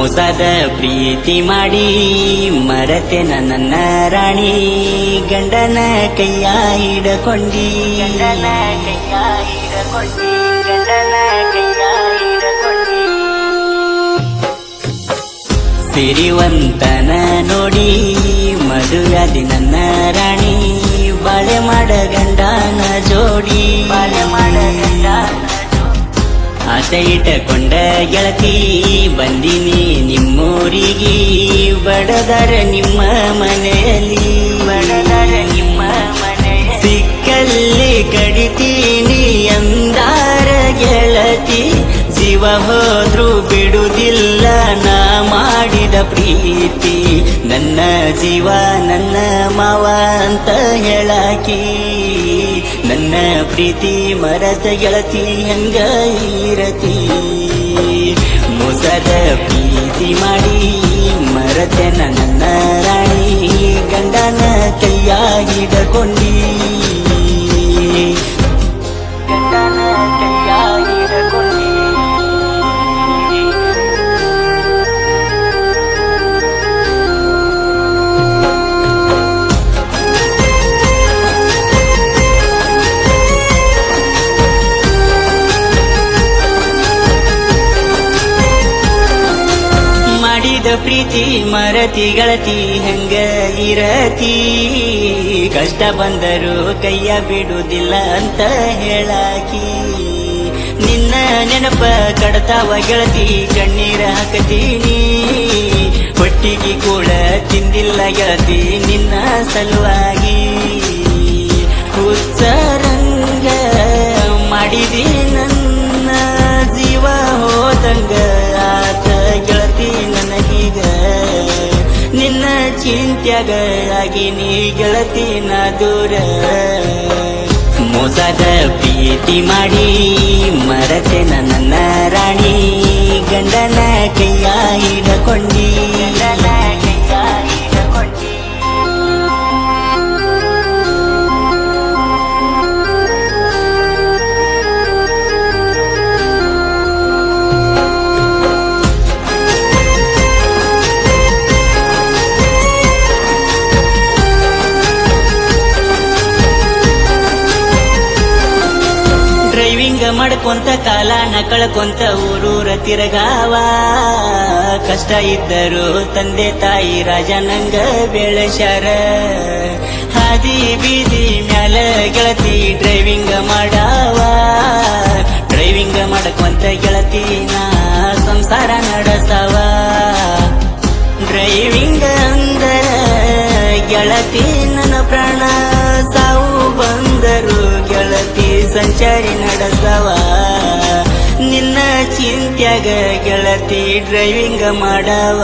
ಮೋಸದ ಪ್ರೀತಿ ಮಾಡಿ ಮರತೆ ನನ್ನ ರಾಣಿ ಗಂಡನ ಕೈಯ ಹಿಡಕೊಂಡಿ ಗಂಡನ ಕೈಯ ಹಿಡಕೊಂಡಿ ಗಂಡನ ಕೈಯ ಹಿಡಕೊಂಡಿ ಸಿರಿವಂತನ ನೋಡಿ ಮದುವ್ಯಾದಿ ನನ್ನ ರಾಣಿ ಬಾಳೆ ಮಾಡ ಗಂಡನ ಜೋಡಿ ಬಾಳೆ ಮಾಡ ಗಂಡನ ಆಸೆ ಇಟ್ಟಕೊಂಡ ಗೆಳತಿ ಬಂದಿನಿ ನಿಮ್ಮೂರಿಗೆ ಬಡದರ ನಿಮ್ಮ ಮನೆಯಲ್ಲಿ ಬಡದರ ನಿಮ್ಮ ಮನೆ ಸಿಕ್ಕಲ್ಲಿ ಕಡಿತೀನಿ ಎಂದಾರ ಗೆಳತಿ ಜೀವ ಹೋದ್ರು ಬಿಡುವುದಿಲ್ಲ ನಾ ಮಾಡಿದ ಪ್ರೀತಿ ನನ್ನ ಜೀವ ನನ್ನ ಮಾವ ಅಂತ ಹೇಳಾಕಿ ನನ್ನ ಪ್ರೀತಿ ಮರದ ಗೆಳತಿ ಹೆಂಗ ಇರತಿ ಮೋಸದ ಪ್ರೀತಿ ಮಾಡಿ ಮರತೆ ನನ್ನ ರಾಣಿ ಗಂಡನ ಕೈಯ ಹಿಡಕೊಂಡಿ ಗಂಡನ ಕೈಯ ಹಿಡಕೊಂಡಿ ಮಾಡಿದ ಪ್ರೀತಿ ಮರತಿ ಗಳತಿ ಹೆಂಗ ಇರತಿ ಕಷ್ಟ ಬಂದರು ಕೈಯ ಬಿಡುವುದಿಲ್ಲ ಅಂತ ಹೇಳಾಕಿ ನಿನ್ನ ನೆನಪ ಕಡತಾವ ಗೆಳತಿ ಕಣ್ಣೀರ ಹಾಕತೀನಿ ಹೊಟ್ಟಿಗೆ ಕೂಡ ತಿಂದಿಲ್ಲ ಗೆಳತಿ ನಿನ್ನ ಸಲುವಾಗಿ ಹುಚ್ಚರಂಗ ಮಾಡಿದಿ ನನ್ನ ಜೀವ ಹೋದಂಗ ಆತ ಗೆಳತಿ ನನಗೀಗ ನಿನ್ನ ಚಿಂತ್ಯಾಗ ಆಗಿನಿ ಗೆಳತಿ ನಾ ದೂರ ಮೋಸದ ಪ್ರೀತಿ ಮಾಡಿ ಮರತೆ ನನ್ನ ರಾಣಿ ಗಂಡನ ಕೈಯ ಹಿಡಕೊಂಡಿ ಗಂಡನ ಕೈಯ ಹಿಡಕೊಂಡಿ ಡ್ರೈವಿಂಗ್ ಮಾಡ್ಕೊಂತ ಕಾಲಾನ ಕಳ್ಕೊಂತ ಊರೂರ ತಿರಗಾವ ಕಷ್ಟ ಇದ್ದರು ತಂದೆ ತಾಯಿ ರಾಜನಂಗ ಬೆಳೆಸ್ಯಾರ ಹಾದಿ ಬೀದಿ ಮ್ಯಾಲ ಗೆಳತಿ ಡ್ರೈವಿಂಗ್ ಮಾಡಾವ ಡ್ರೈವಿಂಗ್ ಮಾಡ್ಕೊಂತ ಗೆಳತಿ ನಾ ಸಂಸಾರ ನಡೆಸವ ಡ್ರೈವಿಂಗ್ ಅಂದರ ಗೆಳತಿ ನನ್ನ ಪ್ರಾಣ ಸಾವು ಬಂದರು ಗೆಳತಿ ಸಂಚಾರಿ ನಡೆಸವ ನಿನ್ನ ಚಿಂತ್ಯಾಗ ಗೆಳತಿ ಡ್ರೈವಿಂಗ್ ಮಾಡವ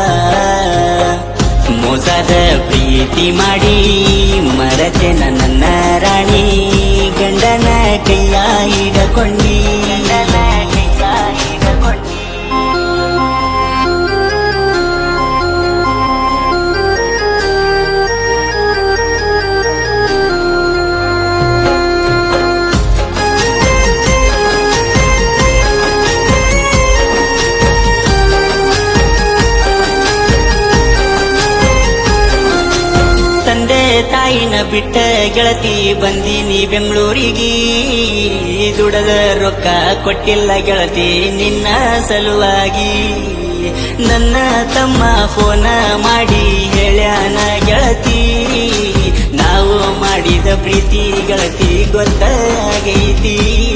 ಮೋಸದ ಪ್ರೀತಿ ಮಾಡಿ ಮರತೆ ನನ್ನ ರಾಣಿ ಗಂಡನ ಕೈಯ ಹಿಡಕೊಂಡಿ ಗಂಡನ ಕೈಯ ಹಿಡಕೊಂಡಿ ತಂದೆ ತಾಯಿನ ಬಿಟ್ಟ ಗೆಳತಿ ಬಂದೀನಿ ಬೆಂಗಳೂರಿಗೆ ದುಡದ ರೊಕ್ಕ ಕೊಟ್ಟಿಲ್ಲ ಗೆಳತಿ ನಿನ್ನ ಸಲುವಾಗಿ ನನ್ನ ತಮ್ಮ ಫೋನ ಮಾಡಿ ಹೇಳ್ಯಾನ ಗೆಳತಿ ನಾವು ಮಾಡಿದ ಪ್ರೀತಿ ಗೆಳತಿ ಗೊತ್ತಾಗೈತಿ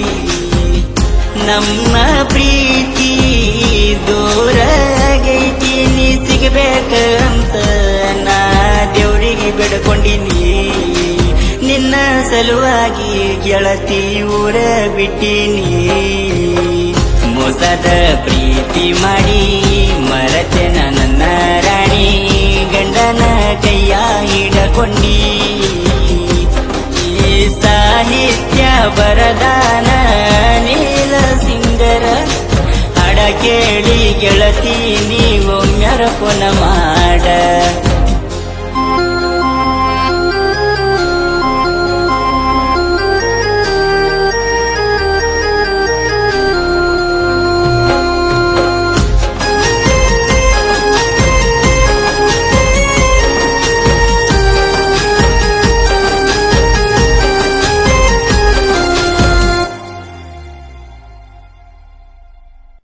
ನಮ್ಮ ಪ್ರೀತಿ ದೂರ ಆಗೈತಿ ನೀ ಸಿಗಬೇಕಂತ ನಾ ದೇವರಿಗೆ ಬೇಡ್ಕೊಂಡಿನಿ ನಿನ್ನ ಸಲುವಾಗಿ ಗೆಳತಿ ಊರ ಬಿಟ್ಟಿನಿ ಮೋಸದ ಪ್ರೀತಿ ಮಾಡಿ ಮರತೆ ನನ್ನ ರಾಣಿ ಗಂಡನ ಕೈಯ ಹಿಡಕೊಂಡಿ ಈ ಸಾಹಿತ್ಯ ಬರದಾನ ನೀಲ ಸಿಂಗರ ಹಾಡ ಕೇಳಿ ಗೆಳತಿ ನೀವೊಮ್ಮೆರ ಪುನ ಮಾಡ